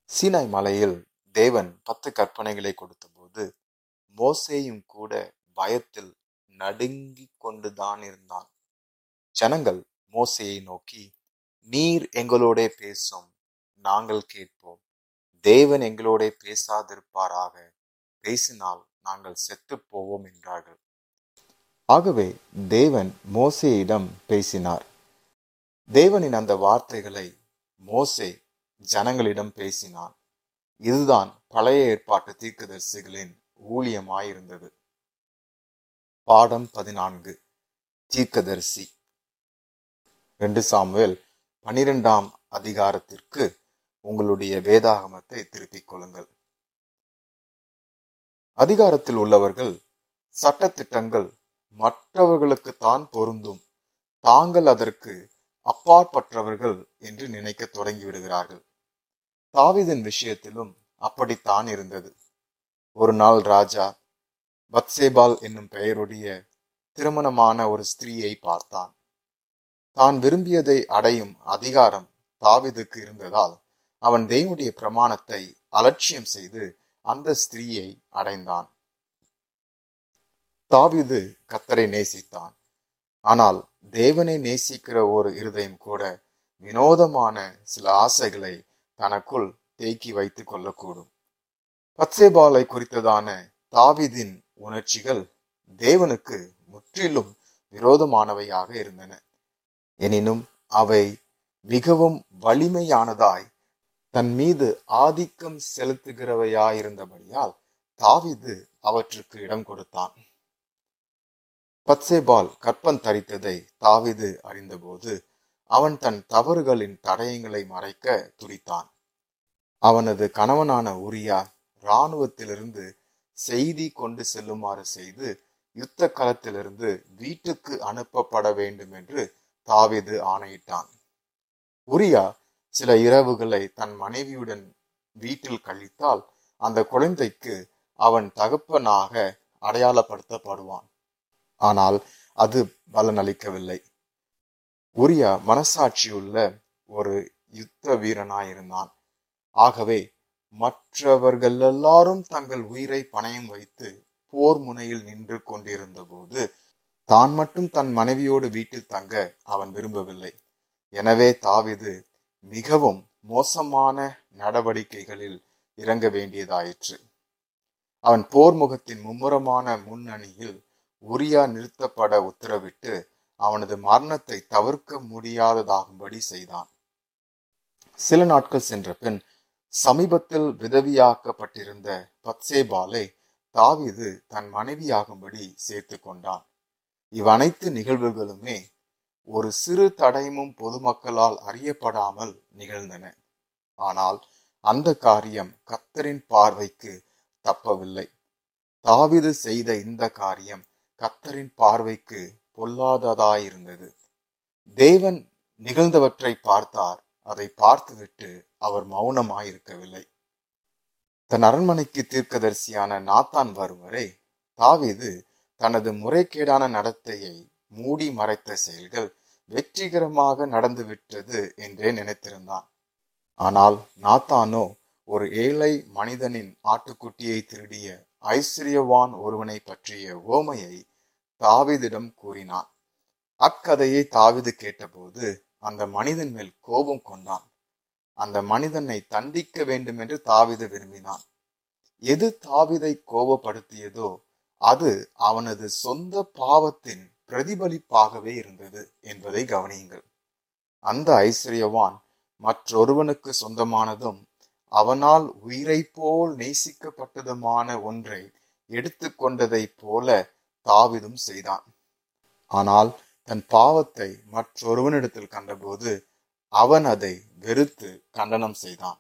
சீனாய் மலையில் தேவன் பத்து கற்பனைகளை கொடுத்தபோது மோசேயும் கூட பயத்தில் நடுங்கிக் கொண்டுதான் இருந்தான் ஜனங்கள் மோசேயை நோக்கி நீர் எங்களோடே பேசும் நாங்கள் கேட்போம் தேவன் எங்களோடே பேசாதிருப்பாராக பேசினால் நாங்கள் செத்துப் போவோம் என்றார்கள் ஆகவே தேவன் மோசேயிடம் பேசினார் தேவனின் அந்த வார்த்தைகளை மோசே ஜனங்களிடம் பேசினான் இதுதான் பழைய ஏற்பாட்டு தீர்க்கதரிசிகளின் ஊழியமாயிருந்தது பாடம் பதினான்கு தீர்க்கதரிசி ரெண்டு சாமுவேல் பனிரெண்டாம் அதிகாரத்திற்கு உங்களுடைய வேதாகமத்தை திருப்பிக் கொள்ளுங்கள் அதிகாரத்தில் உள்ளவர்கள் சட்டத்திட்டங்கள் மற்றவர்களுக்கு தான் பொருந்தும் தாங்கள் அதற்கு அப்பாற்பட்டவர்கள் என்று நினைக்க தொடங்கி விடுகிறார்கள் தாவிதின் விஷயத்திலும் அப்படித்தான் இருந்தது ஒரு நாள் ராஜா பத்சேபால் என்னும் பெயருடைய திருமணமான ஒரு ஸ்திரீயை பார்த்தான் தான் விரும்பியதை அடையும் அதிகாரம் தாவிதுக்கு இருந்ததால் அவன் தேவனுடைய பிரமாணத்தை அலட்சியம் செய்து அந்த ஸ்திரீயை அடைந்தான் தாவிது கத்தரை நேசித்தான் ஆனால் தேவனை நேசிக்கிற ஒரு இருதயம் கூட வினோதமான சில ஆசைகளை தனக்குள் தேக்கி வைத்துக் கொள்ளக்கூடும் பத்சேபாலை குறித்ததான தாவிதின் உணர்ச்சிகள் தேவனுக்கு முற்றிலும் விரோதமானவையாக இருந்தன எனினும் அவை மிகவும் வலிமையானதாய் தன் மீது ஆதிக்கம் செலுத்துகிறவையாயிருந்தபடியால் தாவிது அவற்றுக்கு இடம் கொடுத்தான் பத்சேபால் கற்பன் தரித்ததை தாவிது அறிந்தபோது அவன் தன் தவறுகளின் தடயங்களை மறைக்க துடித்தான் அவனது கணவனான உரியா இராணுவத்திலிருந்து செய்தி கொண்டு செல்லுமாறு செய்து யுத்த களத்திலிருந்து வீட்டுக்கு அனுப்பப்பட வேண்டும் என்று தாவிது ஆணையிட்டான் உரியா சில இரவுகளை தன் மனைவியுடன் வீட்டில் கழித்தால் அந்த குழந்தைக்கு அவன் தகப்பனாக அடையாளப்படுத்தப்படுவான் ஆனால் அது பலனளிக்கவில்லை உரியா மனசாட்சியுள்ள ஒரு யுத்த வீரனாயிருந்தான் ஆகவே மற்றவர்கள் எல்லாரும் தங்கள் உயிரை பணயம் வைத்து போர் முனையில் நின்று கொண்டிருந்த போது தான் மட்டும் தன் மனைவியோடு வீட்டில் தங்க அவன் விரும்பவில்லை எனவே தாவிது மிகவும் மோசமான நடவடிக்கைகளில் இறங்க வேண்டியதாயிற்று அவன் போர் முகத்தின் மும்முரமான முன்னணியில் உரியா நிறுத்தப்பட உத்தரவிட்டு அவனது மரணத்தை தவிர்க்க முடியாததாகும்படி செய்தான் சில நாட்கள் சென்ற பின் சமீபத்தில் விதவியாக்கப்பட்டிருந்த பத்சேபாலை தாவிது தன் மனைவியாகும்படி சேர்த்து கொண்டான் இவ்வனைத்து நிகழ்வுகளுமே ஒரு சிறு தடயமும் பொதுமக்களால் அறியப்படாமல் நிகழ்ந்தன ஆனால் அந்த காரியம் கத்தரின் பார்வைக்கு தப்பவில்லை தாவிது செய்த இந்த காரியம் கத்தரின் பார்வைக்கு பொல்லாததாயிருந்தது தேவன் நிகழ்ந்தவற்றை பார்த்தார் அதை பார்த்துவிட்டு அவர் மௌனமாயிருக்கவில்லை தன் அரண்மனைக்கு தீர்க்கதரிசியான நாத்தான் வரும் வரை தாவிது தனது முறைகேடான நடத்தையை மூடி மறைத்த செயல்கள் வெற்றிகரமாக நடந்துவிட்டது என்றே நினைத்திருந்தான் ஆனால் நாத்தானோ ஒரு ஏழை மனிதனின் ஆட்டுக்குட்டியை திருடிய ஐஸ்வர்யவான் ஒருவனை பற்றிய ஓமையை தாவிதிடம் கூறினான் அக்கதையை தாவிது கேட்டபோது அந்த மனிதன் மேல் கோபம் கொண்டான் அந்த மனிதனை தண்டிக்க வேண்டும் என்று தாவிது விரும்பினான் எது தாவிதை கோபப்படுத்தியதோ அது அவனது சொந்த பாவத்தின் பிரதிபலிப்பாகவே இருந்தது என்பதை கவனியுங்கள் அந்த ஐஸ்வர்யவான் மற்றொருவனுக்கு சொந்தமானதும் அவனால் உயிரை போல் நேசிக்கப்பட்டதுமான ஒன்றை எடுத்துக்கொண்டதைப் போல தாவிதும் செய்தான் ஆனால் தன் பாவத்தை மற்றொருவனிடத்தில் கண்டபோது அவன் அதை வெறுத்து கண்டனம் செய்தான்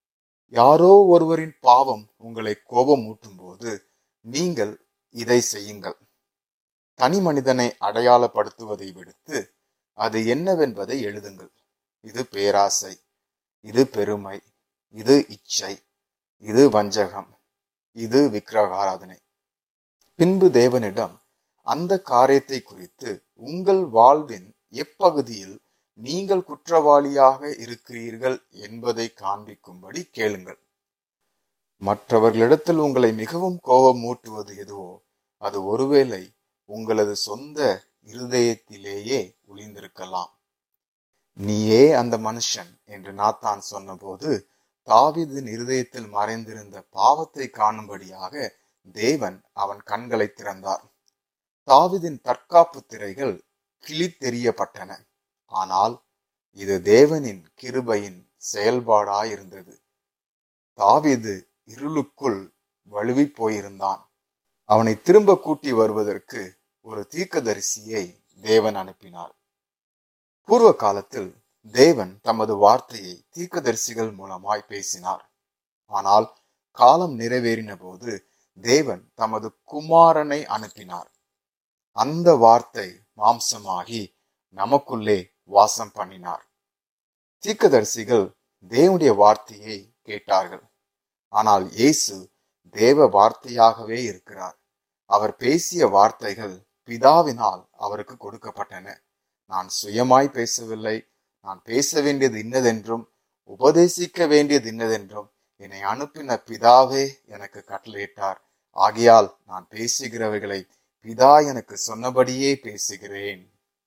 யாரோ ஒருவரின் பாவம் உங்களை கோபம் ஊட்டும் போது நீங்கள் இதை செய்யுங்கள் தனி மனிதனை அடையாளப்படுத்துவதை விடுத்து அது என்னவென்பதை எழுதுங்கள் இது பேராசை இது பெருமை இது இச்சை இது வஞ்சகம் இது விக்கிரகாராதனை பின்பு தேவனிடம் அந்த காரியத்தை குறித்து உங்கள் வாழ்வின் எப்பகுதியில் நீங்கள் குற்றவாளியாக இருக்கிறீர்கள் என்பதை காண்பிக்கும்படி கேளுங்கள் மற்றவர்களிடத்தில் உங்களை மிகவும் கோபம் மூட்டுவது எதுவோ அது ஒருவேளை உங்களது சொந்த இருதயத்திலேயே ஒளிந்திருக்கலாம் நீயே அந்த மனுஷன் என்று நாத்தான் சொன்னபோது தாவீதின் இருதயத்தில் மறைந்திருந்த பாவத்தை காணும்படியாக தேவன் அவன் கண்களை திறந்தார் தாவீதின் தற்காப்பு திரைகள் கிழித்தெறியப்பட்டன ஆனால் இது தேவனின் கிருபையின் செயல்பாடாயிருந்தது தாவீது இருளுக்குள் வழுவி போயிருந்தான் அவனை திரும்ப கூட்டி வருவதற்கு ஒரு தீர்க்கதரிசியை தேவன் அனுப்பினார் பூர்வ காலத்தில் தேவன் தமது வார்த்தையை தீர்க்கதரிசிகள் மூலமாய் பேசினார் ஆனால் காலம் நிறைவேறின போது தேவன் தமது குமாரனை அனுப்பினார் அந்த வார்த்தை மாம்சமாகி நமக்குள்ளே வாசம் பண்ணினார் தீர்க்கதரிசிகள் தேவனுடைய வார்த்தையை கேட்டார்கள் ஆனால் இயேசு தேவ வார்த்தையாகவே இருக்கிறார் அவர் பேசிய வார்த்தைகள் பிதாவினால் அவருக்கு கொடுக்கப்பட்டன நான் சுயமாய் பேசவில்லை நான் பேச வேண்டியது இன்னதென்றும் உபதேசிக்க வேண்டியது இன்னதென்றும் என்னை அனுப்பின பிதாவே எனக்கு கட்டளையிட்டார் ஆகையால் நான் பேசுகிறவைகளை பிதா எனக்கு சொன்னபடியே பேசுகிறேன்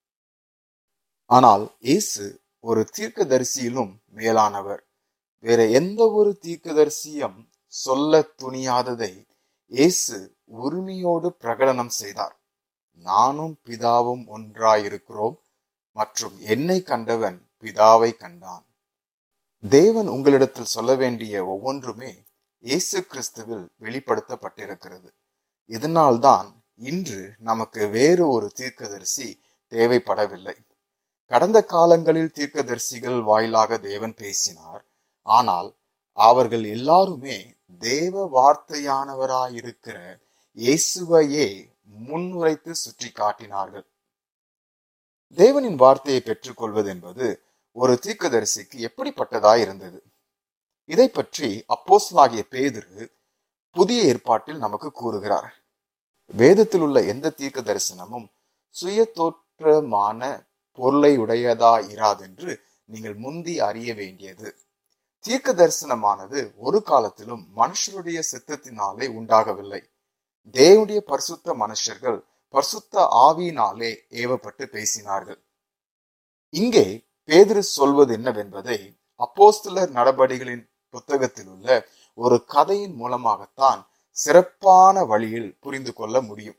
ஆனால் இயேசு ஒரு தீர்க்கதரிசியிலும் மேலானவர் வேற எந்த ஒரு தீர்க்கதரிசியும் சொல்ல துணியாததை இயேசு உரிமையோடு பிரகடனம் செய்தார் நானும் பிதாவும் ஒன்றாயிருக்கிறோம் மற்றும் என்னை கண்டவன் பிதாவை கண்டான் தேவன் உங்களிடத்தில் சொல்ல வேண்டிய ஒவ்வொன்றுமே இயேசு கிறிஸ்துவில் வெளிப்படுத்தப்பட்டிருக்கிறது இதனால்தான் இன்று நமக்கு வேறு ஒரு தீர்க்கதரிசி தேவைப்படவில்லை கடந்த காலங்களில் தீர்க்கதரிசிகள் வாயிலாக தேவன் பேசினார் ஆனால் அவர்கள் எல்லாருமே தேவ வார்த்தையானவராயிருக்கிற இயேசுவையே முன்வைத்து சுற்றி காட்டினார்கள் தேவனின் வார்த்தையை பெற்றுக்கொள்வது என்பது ஒரு தீர்க்கதரிசிக்கு எப்படிப்பட்டதாய் இருந்தது இதை பற்றி அப்போஸ்தலனாகிய பேதுரு புதிய ஏற்பாட்டில் நமக்கு கூறுகிறார் வேதத்தில் உள்ள எந்த தீர்க்க தரிசனமும் சுய தோற்றமான பொருளை உடையதா இராதென்று நீங்கள் முந்தி அறிய வேண்டியது தீர்க்க தரிசனமானது ஒரு காலத்திலும் மனுஷருடைய சித்தத்தினாலே உண்டாகவில்லை தேவனுடைய பரிசுத்த மனுஷர்கள் பரிசுத்த ஆவியினாலே ஏவப்பட்டு பேசினார்கள் இங்கே பேதிரு சொல்வது என்னவென்பதை அப்போஸ்தலர் நடபடிகளின் புத்தகத்தில் உள்ள ஒரு கதையின் மூலமாகத்தான் சிறப்பான வழியில் புரிந்து கொள்ள முடியும்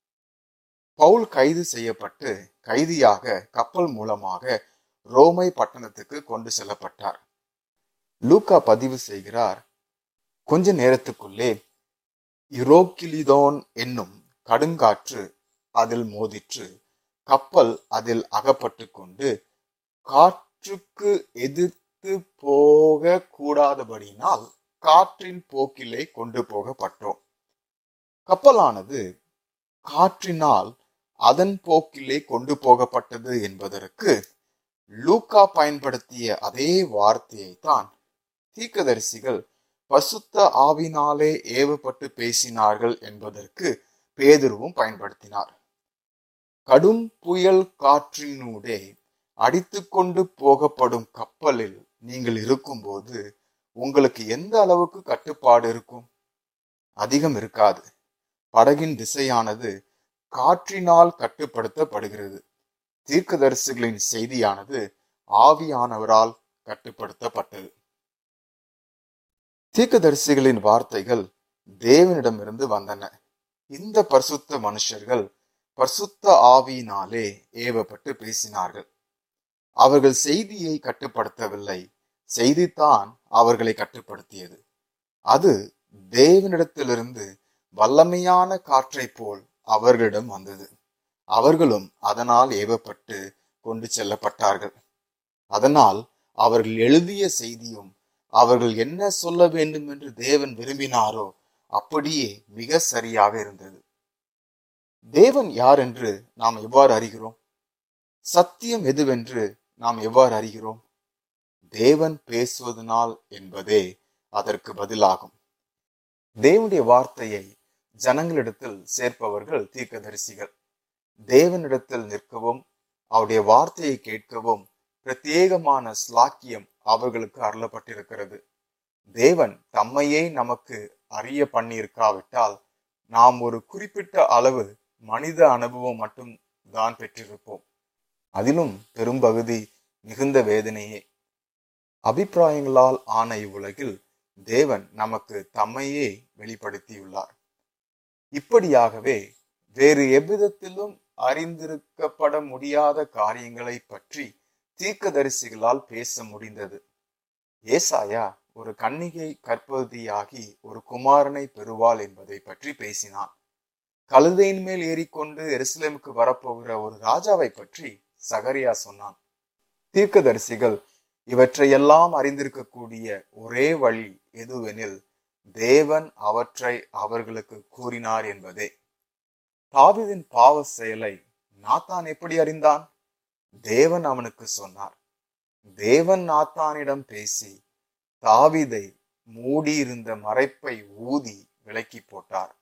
பவுல் கைது செய்யப்பட்டு கைதியாக கப்பல் மூலமாக ரோமை பட்டணத்துக்கு கொண்டு செல்லப்பட்டார் லூக்கா பதிவு செய்கிறார் கொஞ்ச நேரத்துக்குள்ளே இரோக்கிலிதோன் என்னும் கடுங்காற்று அதில் மோதிற்று கப்பல் அதில் அகப்பட்டு கொண்டு காற்றுக்கு எதிர்த்து போக கூடாதபடியினால் காற்றின் போக்கிலே கொண்டு போகப்பட்டோம் கப்பலானது காற்றினால் அதன் போக்கிலே கொண்டு போகப்பட்டது என்பதற்கு லூக்கா பயன்படுத்திய அதே வார்த்தையை தான் தீர்க்கதரிசிகள் பசுத்த ஆவினாலே ஏவப்பட்டு பேசினார்கள் என்பதற்கு பேதுருவும் பயன்படுத்தினார் கடும் புயல் காற்றினூடே அடித்துக்கொண்டு போகப்படும் கப்பலில் நீங்கள் இருக்கும்போது உங்களுக்கு எந்த அளவுக்கு கட்டுப்பாடு இருக்கும் அதிகம் இருக்காது படகின் திசையானது காற்றினால் கட்டுப்படுத்தப்படுகிறது தீர்க்கதரிசிகளின் செய்தியானது ஆவியானவரால் கட்டுப்படுத்தப்பட்டது தீர்க்கதரிசிகளின் வார்த்தைகள் தேவனிடமிருந்து வந்தன இந்த பரிசுத்த மனுஷர்கள் பரிசுத்த ஆவியினாலே ஏவப்பட்டு பேசினார்கள் அவர்கள் செய்தியை கட்டுப்படுத்தவில்லை செய்தித்தான் அவர்களை கட்டுப்படுத்தியது அது தேவனிடத்திலிருந்து வல்லமையான காற்றை போல் அவர்களிடம் வந்தது அவர்களும் அதனால் ஏவப்பட்டு கொண்டு செல்லப்பட்டார்கள் அதனால் அவர்கள் எழுதிய செய்தியும் அவர்கள் என்ன சொல்ல வேண்டும் என்று தேவன் விரும்பினாரோ அப்படியே மிக சரியாக இருந்தது தேவன் யார் என்று நாம் எவ்வாறு அறிகிறோம் சத்தியம் எதுவென்று நாம் எவ்வாறு அறிகிறோம் தேவன் பேசுவதனால் என்பதே அதற்கு பதிலாகும் தேவனுடைய வார்த்தையை ஜனங்களிடத்தில் சேர்ப்பவர்கள் தீர்க்கதரிசிகள் தேவனிடத்தில் நிற்கவும் அவருடைய வார்த்தையை கேட்கவும் பிரத்யேகமான ஸ்லாக்கியம் அவர்களுக்கு அருளப்பட்டிருக்கிறது தேவன் தம்மையே நமக்கு அறிய பண்ணியிருக்காவிட்டால் நாம் ஒரு குறிப்பிட்ட அளவு மனித அனுபவம் மட்டும் தான் பெற்றிருப்போம் அதிலும் பெரும்பகுதி மிகுந்த வேதனையே அபிப்பிராயங்களால் ஆன இவ்வுலகில் தேவன் நமக்கு தம்மையே வெளிப்படுத்தியுள்ளார் இப்படியாகவே வேறு எவ்விதத்திலும் அறிந்திருக்கப்பட முடியாத காரியங்களை பற்றி தீர்க்கதரிசிகளால் பேச முடிந்தது ஏசாயா ஒரு கன்னிகை கற்பதியாகி ஒரு குமாரனை பெறுவாள் என்பதை பற்றி பேசினான் கழுதையின் மேல் ஏறிக்கொண்டு எருசலேமுக்கு வரப்போகிற ஒரு ராஜாவை பற்றி சகரியா சொன்னான் தீர்க்கதரிசிகள் இவற்றையெல்லாம் அறிந்திருக்கக்கூடிய ஒரே வழி எதுவெனில் தேவன் அவற்றை அவர்களுக்கு கூறினார் என்பதே தாவிதின் பாவ செயலை நாத்தான் எப்படி அறிந்தான் தேவன் அவனுக்கு சொன்னார் தேவன் நாத்தானிடம் பேசி தாவிதை மூடியிருந்த மறைப்பை ஊதி விலக்கி போட்டார்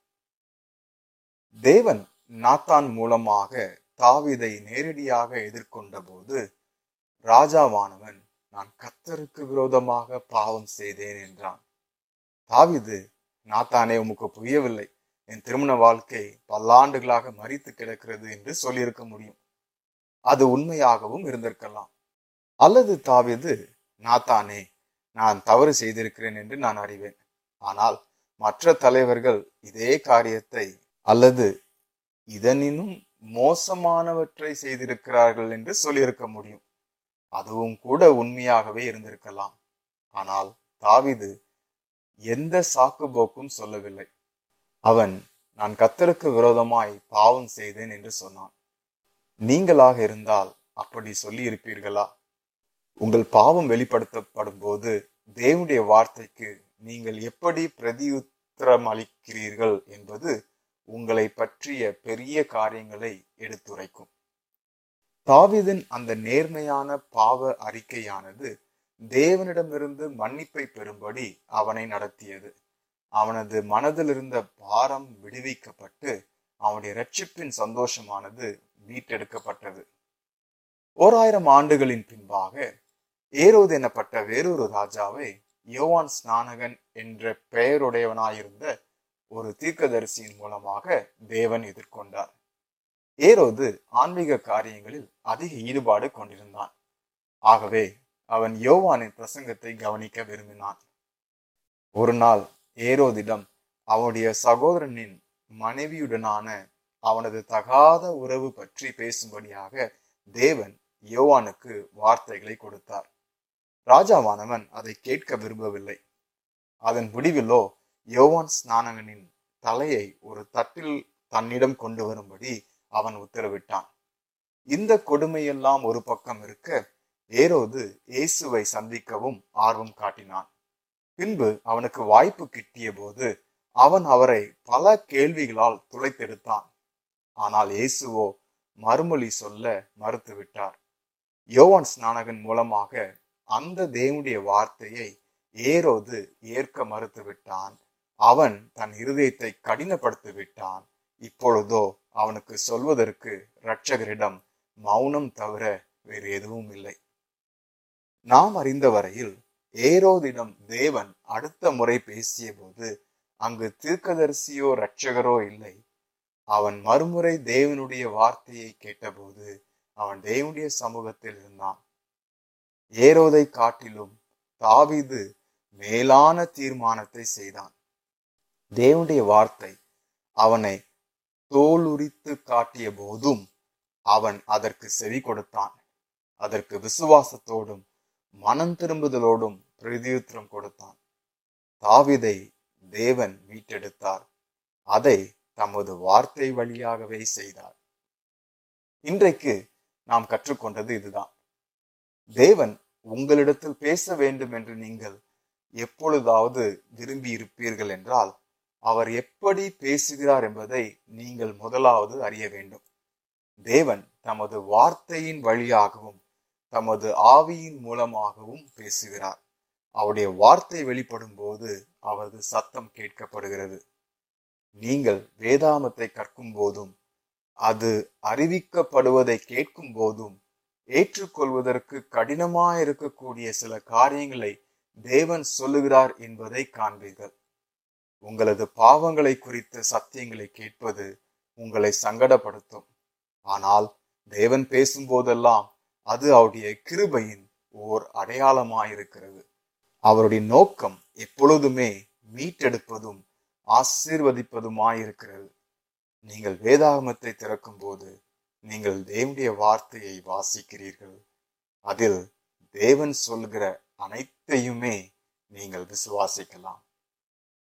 தேவன் நாத்தான் மூலமாக தாவிதை நேரடியாக எதிர்கொண்ட போது ராஜாவானவன் நான் கத்தருக்கு விரோதமாக பாவம் செய்தேன் என்றான் தாவிது நாத்தானே உமக்கு புரியவில்லை என் திருமண வாழ்க்கை பல்லாண்டுகளாக மறித்து கிடக்கிறது என்று சொல்லியிருக்க முடியும் அது உண்மையாகவும் இருந்திருக்கலாம் அல்லது தாவிது நாத்தானே நான் தவறு செய்திருக்கிறேன் என்று நான் அறிவேன் ஆனால் மற்ற தலைவர்கள் இதே காரியத்தை அல்லது இதனினும் மோசமானவற்றை செய்திருக்கிறார்கள் என்று சொல்லியிருக்க முடியும் அதுவும் கூட உண்மையாகவே இருந்திருக்கலாம் ஆனால் தாவிது எந்த சாக்கு போக்கும் சொல்லவில்லை அவன் நான் கத்தருக்கு விரோதமாய் பாவம் செய்தேன் என்று சொன்னான் நீங்களாக இருந்தால் அப்படி சொல்லி இருப்பீர்களா உங்கள் பாவம் வெளிப்படுத்தப்படும் போது தேவனுடைய வார்த்தைக்கு நீங்கள் எப்படி பிரதியுத்தரம் அளிக்கிறீர்கள் என்பது உங்களை பற்றிய பெரிய காரியங்களை எடுத்துரைக்கும் தாவிதின் அந்த நேர்மையான பாவ அறிக்கையானது தேவனிடமிருந்து மன்னிப்பை பெறும்படி அவனை நடத்தியது அவனது மனதில் இருந்த பாரம் விடுவிக்கப்பட்டு அவனுடைய ரட்சிப்பின் சந்தோஷமானது மீட்டெடுக்கப்பட்டது ஓர் ஆயிரம் ஆண்டுகளின் பின்பாக ஏரோது எனப்பட்ட வேறொரு ராஜாவை யோவான் ஸ்நானகன் என்ற பெயருடையவனாயிருந்த ஒரு தீர்க்கதரிசியின் மூலமாக தேவன் எதிர்கொண்டார் ஏரோது ஆன்மீக காரியங்களில் அதிக ஈடுபாடு கொண்டிருந்தான் ஆகவே அவன் யோவானின் பிரசங்கத்தை கவனிக்க விரும்பினான் ஒரு நாள் ஏரோதிடம் அவனுடைய சகோதரனின் மனைவியுடனான அவனது தகாத உறவு பற்றி பேசும்படியாக தேவன் யோவானுக்கு வார்த்தைகளை கொடுத்தார் ராஜாவானவன் அதை கேட்க விரும்பவில்லை அதன் முடிவிலோ யோவான் ஸ்நானகனின் தலையை ஒரு தட்டில் தன்னிடம் கொண்டு வரும்படி அவன் உத்தரவிட்டான் இந்த கொடுமையெல்லாம் ஒரு பக்கம் இருக்க ஏரோது இயேசுவை சந்திக்கவும் ஆர்வம் காட்டினான் பின்பு அவனுக்கு வாய்ப்பு கிட்டிய போது அவன் அவரை பல கேள்விகளால் துளைத்தெடுத்தான் ஆனால் இயேசுவோ மறுமொழி சொல்ல மறுத்துவிட்டார் யோவான் ஸ்நானகன் மூலமாக அந்த தேவனுடைய வார்த்தையை ஏரோது ஏற்க மறுத்துவிட்டான் அவன் தன் இருதயத்தை கடினப்படுத்தி விட்டான் இப்பொழுதோ அவனுக்கு சொல்வதற்கு இரட்சகரிடம் மௌனம் தவிர வேறு எதுவும் இல்லை நாம் அறிந்த வரையில் ஏரோதிடம் தேவன் அடுத்த முறை பேசிய போது அங்கு தீர்க்கதரிசியோ இரட்சகரோ இல்லை அவன் மறுமுறை தேவனுடைய வார்த்தையை கேட்டபோது அவன் தேவனுடைய சமூகத்தில் இருந்தான் ஏரோதை காட்டிலும் தாவிது மேலான தீர்மானத்தை செய்தான் தேவனுடைய வார்த்தை அவனை தோலுரித்து காட்டிய போதும் அவன் அதற்கு செவி கொடுத்தான் அதற்கு விசுவாசத்தோடும் மனம் திரும்புதலோடும் பிரதியுத்திரம் கொடுத்தான் தாவிதை தேவன் மீட்டெடுத்தார் அதை தமது வார்த்தை வழியாகவே செய்தார் இன்றைக்கு நாம் கற்றுக்கொண்டது இதுதான் தேவன் உங்களிடத்தில் பேச வேண்டும் என்று நீங்கள் எப்பொழுதாவது விரும்பி இருப்பீர்கள் என்றால் அவர் எப்படி பேசுகிறார் என்பதை நீங்கள் முதலாவது அறிய வேண்டும் தேவன் தமது வார்த்தையின் வழியாகவும் தமது ஆவியின் மூலமாகவும் பேசுகிறார் அவருடைய வார்த்தை வெளிப்படும் போது அவரது சத்தம் கேட்கப்படுகிறது நீங்கள் வேதாமத்தை கற்கும் போதும் அது அறிவிக்கப்படுவதை கேட்கும் போதும் ஏற்றுக்கொள்வதற்கு கடினமாய் இருக்கக்கூடிய சில காரியங்களை தேவன் சொல்லுகிறார் என்பதை காண்பீர்கள் உங்களது பாவங்களை குறித்த சத்தியங்களை கேட்பது உங்களை சங்கடப்படுத்தும் ஆனால் தேவன் பேசும்போதெல்லாம் அது அவருடைய கிருபையின் ஓர் அடையாளமாயிருக்கிறது அவருடைய நோக்கம் எப்பொழுதுமே மீட்டெடுப்பதும் ஆசீர்வதிப்பதுமாயிருக்கிறது நீங்கள் வேதாகமத்தை திறக்கும் போது நீங்கள் தேவனுடைய வார்த்தையை வாசிக்கிறீர்கள் அதில் தேவன் சொல்கிற அனைத்தையுமே நீங்கள் விசுவாசிக்கலாம்